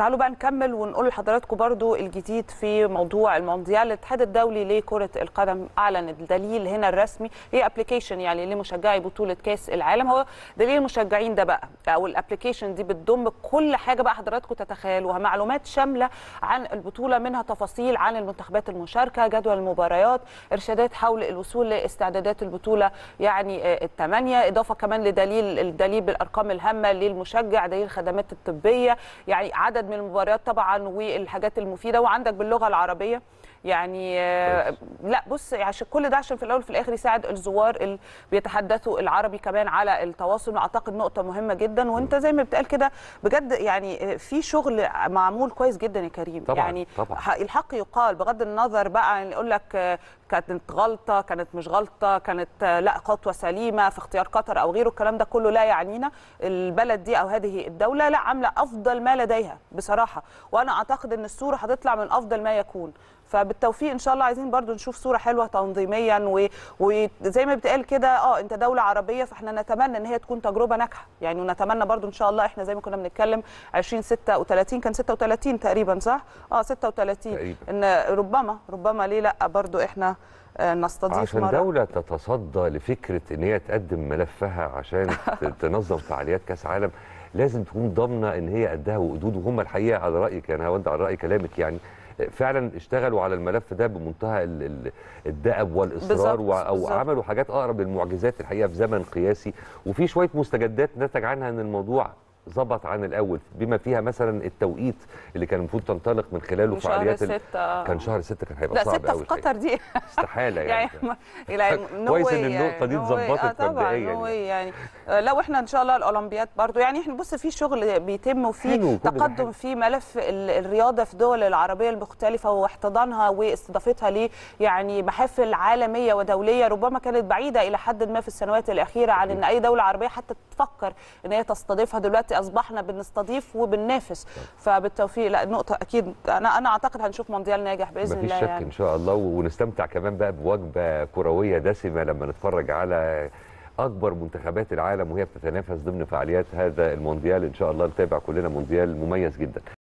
تعالوا بقى نكمل ونقول لحضراتكم برضو الجديد في موضوع المونديال الاتحاد الدولي لكرة القدم أعلن الدليل هنا الرسمي هي ابلكيشن يعني لمشجعي بطولة كأس العالم هو دليل المشجعين ده بقى أو الابلكيشن دي بتضم كل حاجة بقى حضراتكم تتخيلوها معلومات شاملة عن البطولة منها تفاصيل عن المنتخبات المشاركة جدول المباريات إرشادات حول الوصول لاستعدادات البطولة يعني الثمانية إضافة كمان لدليل الدليل بالأرقام الهامة للمشجع دليل الخدمات الطبية يعني عدد من المباريات طبعا والحاجات المفيده وعندك باللغه العربيه يعني آه لا بص عشان كل ده عشان في الاول وفي الاخر يساعد الزوار اللي بيتحدثوا العربي كمان على التواصل اعتقد نقطه مهمه جدا وانت زي ما بتقال كده بجد يعني في شغل معمول كويس جدا يا كريم طبعا يعني طبعا. الحق يقال بغض النظر بقى يقول لك كانت غلطه كانت مش غلطه كانت لا خطوه سليمه في اختيار قطر او غيره الكلام ده كله لا يعنينا البلد دي او هذه الدوله لا عامله افضل ما لديها بصراحه وانا اعتقد ان الصوره هتطلع من افضل ما يكون فبالتوفيق ان شاء الله عايزين برضو نشوف صوره حلوه تنظيميا وزي ما بتقال كده اه انت دوله عربيه فاحنا نتمنى ان هي تكون تجربه ناجحه يعني ونتمنى برضو ان شاء الله احنا زي ما كنا بنتكلم 2036 كان 36 تقريبا صح اه 36 تقريبا. ان ربما ربما ليه لا برضو احنا نستضيف عشان مرة. دولة تتصدى لفكرة ان هي تقدم ملفها عشان تنظم فعاليات كاس عالم لازم تكون ضامنة ان هي قدها وقدود وهم الحقيقة على رأيك انا هود على رأي كلامك يعني فعلا اشتغلوا على الملف ده بمنتهى الدأب والاصرار بالزبط. او بالزبط. عملوا حاجات اقرب للمعجزات الحقيقه في زمن قياسي وفي شويه مستجدات نتج عنها ان الموضوع ظبط عن الاول بما فيها مثلا التوقيت اللي كان المفروض تنطلق من خلاله شهر فعاليات ستة كان شهر 6 كان هيبقى لا صعب ستة قوي في قطر دي استحاله يعني, يعني كويس ان النقطه دي اتظبطت مبدئيا يعني, يعني لو احنا ان شاء الله الاولمبياد برضو يعني احنا بص في شغل بيتم وفي تقدم في ملف الرياضه في الدول العربيه المختلفه واحتضانها واستضافتها ل يعني محافل عالميه ودوليه ربما كانت بعيده الى حد ما في السنوات الاخيره عن ان اي دوله عربيه حتى تفكر ان هي تستضيفها دلوقتي اصبحنا بنستضيف وبننافس فبالتوفيق لا نقطه اكيد انا انا اعتقد هنشوف مونديال ناجح باذن مفيش الله شك يعني. ان شاء الله ونستمتع كمان بقى بوجبه كرويه دسمه لما نتفرج على اكبر منتخبات العالم وهي بتتنافس ضمن فعاليات هذا المونديال ان شاء الله نتابع كلنا مونديال مميز جدا